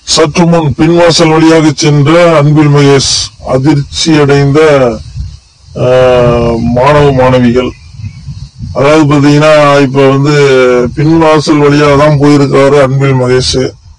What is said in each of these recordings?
சற்று முன் பின்வாசல் வழியாக சென்ற அன்பில் மகேஷ் அதிர்ச்சி அடைந்த ஆஹ், மாணவ மாணவிகள் அதாவது பாத்தீங்கன்னா இப்ப வந்து பின்வாசல் வழியாக தான் போயிருக்காரு அன்பில் மகேஷ்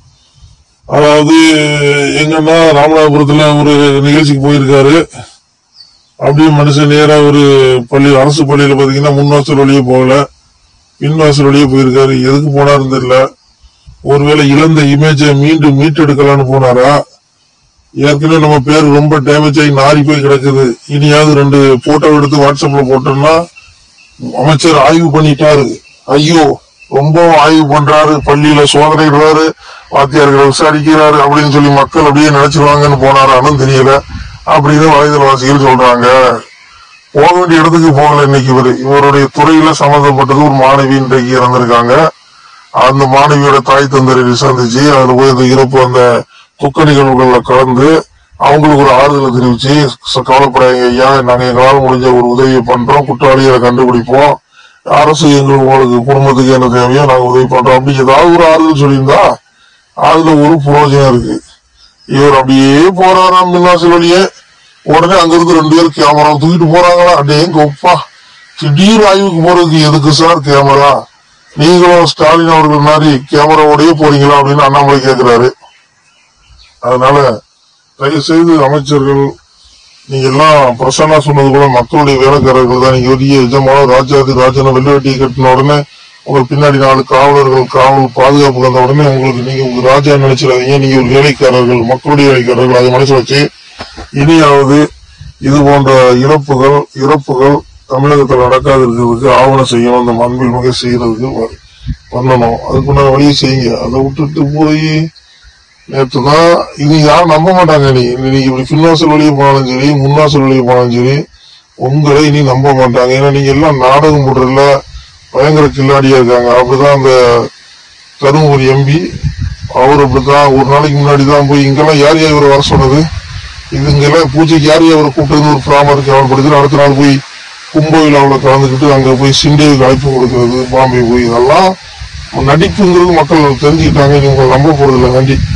அதாவது எங்கன்னா ராமநாதபுரத்துல ஒரு நிகழ்ச்சிக்கு போயிருக்காரு அப்படியே மனுஷன் நேரா ஒரு பள்ளி அரசு பள்ளியில பாத்தீங்கன்னா முன்வாசல் வழியே போகல பின்வாசல் வழியே போயிருக்காரு எதுக்கு போனாருன்னு தெரியல ஒருவேளை இழந்த இமேஜை மீண்டும் மீட்டெடுக்கலாம்னு போனாரா ஏற்கனவே நம்ம பேர் ரொம்ப டேமேஜ் ஆகி நாரி போய் கிடக்குது இனியாவது ரெண்டு போட்டோ எடுத்து வாட்ஸ்அப்ல போட்டோம்னா அமைச்சர் ஆய்வு பண்ணிட்டாரு ஐயோ ரொம்ப ஆய்வு பண்றாரு பள்ளியில சோதனைடுறாரு வாத்தியார்களை விசாரிக்கிறாரு அப்படின்னு சொல்லி மக்கள் அப்படியே நினைச்சிருவாங்கன்னு போனாரான்னு தெரியல அப்படின்னு வலைதளவாசிகள் சொல்றாங்க போக வேண்டிய இடத்துக்கு போகல இன்னைக்கு இவரு இவருடைய துறையில சம்பந்தப்பட்டது ஒரு மாணவி இன்றைக்கு இறந்திருக்காங்க அந்த மாணவியோட தாய் தந்தரை சந்திச்சு அதுல போய் அந்த இறப்பு அந்த துக்க நிகழ்வுகள்ல கலந்து அவங்களுக்கு ஒரு ஆறுதலை தெரிவிச்சு "ச- கவலைப்படாதீங்க ஐயா நாங்க எங்களால் முடிஞ்ச ஒரு உதவியை பண்றோம் குற்றவாளிகளை கண்டுபிடிப்போம் அரசு எங்கள் உங்களுக்கு குடும்பத்துக்கு என்ன தேவையோ நாங்க உதவி பண்றோம் அப்படி ஏதாவது ஒரு ஆறுதல் சொல்லியிருந்தா அதுல ஒரு புரோஜனம் இருக்கு இவர் அப்படியே போறாராம் மின்னாசல் வழியே உடனே அங்கிருந்து ரெண்டு பேர் கேமரா தூக்கிட்டு போறாங்களா அப்படியே கொப்பா திடீர் ஆய்வுக்கு போறதுக்கு எதுக்கு சார் கேமரா நீங்களும் ஸ்டாலின் அவர்கள் மாதிரி கேமராவோடயே போறீங்களா அப்படின்னு அண்ணாமலை கேக்குறாரு அதனால தயவு செய்து அமைச்சர்கள் நீங்க எல்லாம் பிரசன்னா சொன்னது கூட மக்களுடைய வேலைக்காரர்கள் தான் நீங்க பெரிய எஜமான ராஜாதி ராஜன வெள்ளவெட்டியை கட்டின உடனே உங்களுக்கு பின்னாடி நாலு காவலர்கள் காவல் பாதுகாப்பு வந்த உடனே உங்களுக்கு நீங்க உங்க ராஜா நினைச்சிடாதீங்க நீங்க ஒரு வேலைக்காரர்கள் மக்களுடைய வேலைக்காரர்கள் அதை மனசு வச்சு இனியாவது இது போன்ற இறப்புகள் இறப்புகள் தமிழகத்தில் நடக்காது இருக்கிறதுக்கு ஆவணம் செய்யணும் இந்த மண்பில் மிக செய்யறதுக்கு வ- பண்ணணும் அதுக்குண்டான வழியை செய்யுங்க அதை விட்டுட்டு போய் நேற்று தான் இது யாரும் நம்ப மாட்டாங்க நீ நீங்க இப்படி பின்வாசல் வழியே போனாலும் சரி முன்வாசல் வழியே போனாலும் சரி உங்களை இனி நம்ப மாட்டாங்க ஏன்னா நீங்க எல்லாம் நாடகம் போடுறதுல பயங்கர கில்லாடியா இருக்காங்க அப்படிதான் அந்த தருமபுரி எம்பி அவர் அப்படித்தான் ஒரு நாளைக்கு முன்னாடி தான் போய் இங்கெல்லாம் யார் யார் இவரை வர சொன்னது இது இங்கெல்லாம் பூஜைக்கு யார் யார் இவரை கூப்பிட்டு ஒரு பிராமர் கேவலப்படுத்தி அடுத்த நாள் போய் கும்பவிழாவில் கலந்துக்கிட்டு அங்க போய் சிண்டேவுக்கு அழைப்பு கொடுக்கறது பாம்பே போய் இதெல்லாம் நடிப்புங்கிறது மக்கள் தெரிஞ்சுக்கிட்டாங்க இனி உங்களை நம்ப போறதில்லை நன்றி